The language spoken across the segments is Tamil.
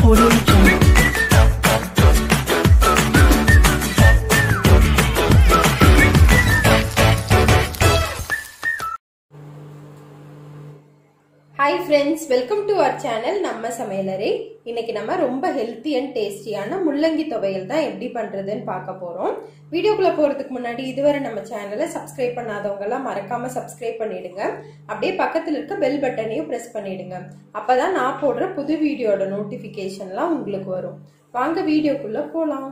Audio Jungle. Hi friends welcome to our channel நம்ம சமையலறை இன்னைக்கு நம்ம ரொம்ப ஹெல்த்தி அண்ட் டேஸ்டியான முள்ளங்கி துவையல் தான் எப்படி பண்றதுன்னு பார்க்க போறோம் வீடியோக்குள்ள போறதுக்கு முன்னாடி இதுவரை நம்ம சேனலை சப்ஸ்கிரைப் பண்ணாதவங்க எல்லாம் மறக்காம சப்ஸ்கிரைப் பண்ணிடுங்க அப்படியே பக்கத்துல இருக்க பெல் பட்டனையும் பிரஸ் பண்ணிடுங்க அப்பதான் நான் போடுற புது வீடியோட நோட்டிபிகேஷன்லாம் உங்களுக்கு வரும் வாங்க வீடியோக்குள்ள போலாம்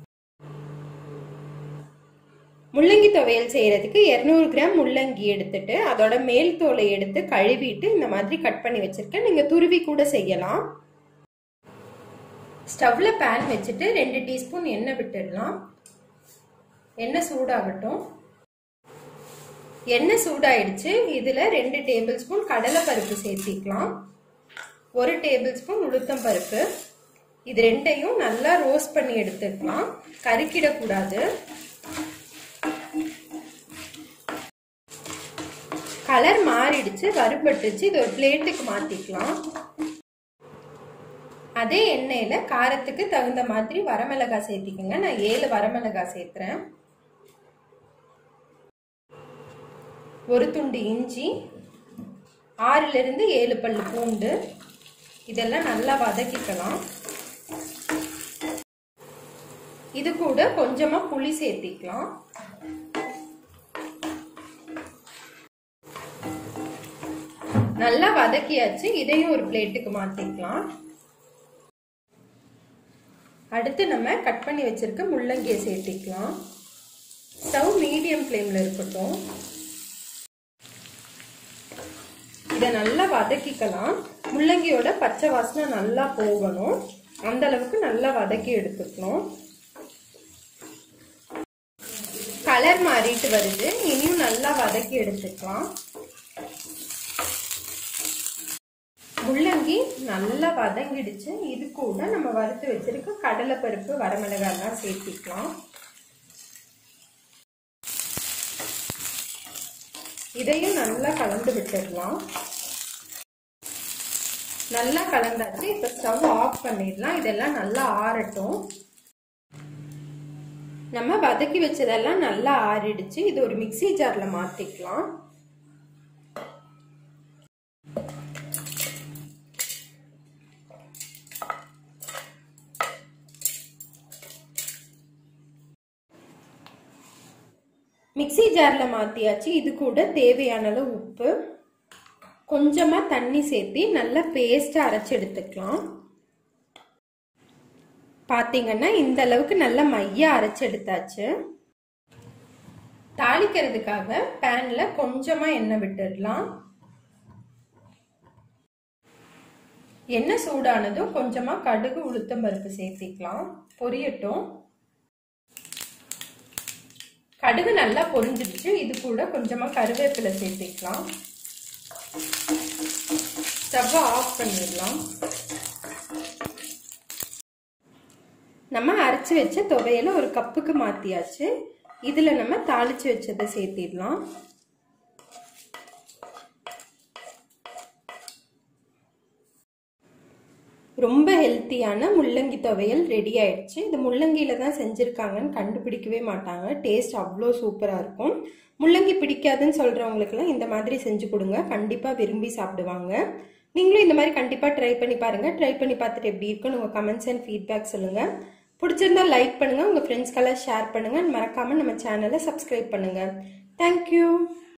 முள்ளங்கி துவையல் செய்யறதுக்கு இரநூறு கிராம் முள்ளங்கி எடுத்துட்டு அதோட மேல் தோலை எடுத்து கழுவிட்டு இந்த மாதிரி கட் பண்ணி வச்சிருக்கேன் நீங்க துருவி கூட செய்யலாம் ஸ்டவ்ல பேன் வச்சுட்டு ரெண்டு டீஸ்பூன் எண்ணெய் விட்டுடலாம் எண்ணெய் சூடாகட்டும் எண்ணெய் சூடாயிடுச்சு இதுல ரெண்டு டேபிள் ஸ்பூன் கடலை பருப்பு சேர்த்திக்கலாம் ஒரு டேபிள் ஸ்பூன் உளுத்தம் பருப்பு இது ரெண்டையும் நல்லா ரோஸ்ட் பண்ணி எடுத்துக்கலாம் கருக்கிடக்கூடாது கலர் மாறிடுச்சு வறுபட்டுச்சு இது ஒரு பிளேட்டுக்கு மாத்திக்கலாம் அதே எண்ணெயில காரத்துக்கு தகுந்த மாதிரி வரமிளகாய் சேர்த்திக்கங்க நான் ஏழு வரமிளகாய் சேர்த்துறேன் ஒரு துண்டு இஞ்சி ஆறுல இருந்து ஏழு பல்லு பூண்டு இதெல்லாம் நல்லா வதக்கிக்கலாம் இது கூட கொஞ்சமா புளி சேர்த்திக்கலாம் நல்லா வதக்கியாச்சு இதையும் ஒரு பிளேட்டுக்கு மாத்திக்கலாம் அடுத்து நம்ம கட் பண்ணி வச்சிருக்க முள்ளங்கியை சேர்த்திக்கலாம் ஸ்டவ் மீடியம் ஃப்ளேம்ல இருக்கட்டும் இதை நல்லா வதக்கிக்கலாம் முள்ளங்கியோட பச்சை வாசனை நல்லா போகணும் அந்த அளவுக்கு நல்லா வதக்கி எடுத்துக்கணும் கலர் மாறிட்டு வருது இனியும் நல்லா வதக்கி எடுத்துக்கலாம் முள்ளங்கி நல்லா வதங்கிடுச்சு இது கூட நம்ம வறுத்து வச்சிருக்க கடலைப்பருப்பு வரமிளகாய்லாம் சேர்த்திக்கலாம் இதையும் நல்லா கலந்து விட்டுடலாம் நல்லா கலந்தாச்சு இப்ப ஸ்டவ் ஆஃப் பண்ணிடலாம் இதெல்லாம் நல்லா ஆறட்டும் நம்ம வதக்கி வச்சதெல்லாம் நல்லா ஆறிடுச்சு இது ஒரு மிக்சி ஜார்ல மாத்திக்கலாம் மிக்சி ஜார்ல மாத்தியாச்சு இது கூட தேவையான அளவு உப்பு கொஞ்சமா தண்ணி சேர்த்து நல்லா பேஸ்டா அரைச்சு எடுத்துக்கலாம் பாத்தீங்கன்னா இந்த அளவுக்கு நல்லா மைய அரைச்சு எடுத்தாச்சு தாளிக்கிறதுக்காக பேன்ல கொஞ்சமா எண்ணெய் விட்டுடலாம் எண்ணெய் சூடானதும் கொஞ்சமா கடுகு உளுத்தம் பருப்பு சேர்த்திக்கலாம் பொரியட்டும் கடுகு நல்லா பொரிஞ்சிடுச்சு இது கூட கொஞ்சமா கருவேப்பிலை சேர்த்திக்கலாம் ஸ்டவ் ஆஃப் பண்ணிடலாம் நம்ம அரைச்சி வச்ச துவையில ஒரு கப்புக்கு மாத்தியாச்சு இதுல நம்ம தாளிச்சு வச்சதை சேர்த்திடலாம் ரொம்ப ஹெல்த்தியான முள்ளங்கி துவையல் ரெடி ஆயிடுச்சு இது முள்ளங்கியில தான் செஞ்சிருக்காங்கன்னு கண்டுபிடிக்கவே மாட்டாங்க டேஸ்ட் அவ்வளோ சூப்பராக இருக்கும் முள்ளங்கி பிடிக்காதுன்னு சொல்றவங்களுக்குலாம் இந்த மாதிரி செஞ்சு கொடுங்க கண்டிப்பாக விரும்பி சாப்பிடுவாங்க நீங்களும் இந்த மாதிரி கண்டிப்பாக ட்ரை பண்ணி பாருங்க ட்ரை பண்ணி பார்த்துட்டு எப்படி இருக்குன்னு உங்கள் கமெண்ட்ஸ் அண்ட் ஃபீட்பேக் சொல்லுங்க பிடிச்சிருந்தா லைக் பண்ணுங்க உங்கள் ஃப்ரெண்ட்ஸ்க்கெல்லாம் ஷேர் பண்ணுங்க மறக்காம நம்ம சேனலை சப்ஸ்கிரைப் பண்ணுங்க தேங்க்யூ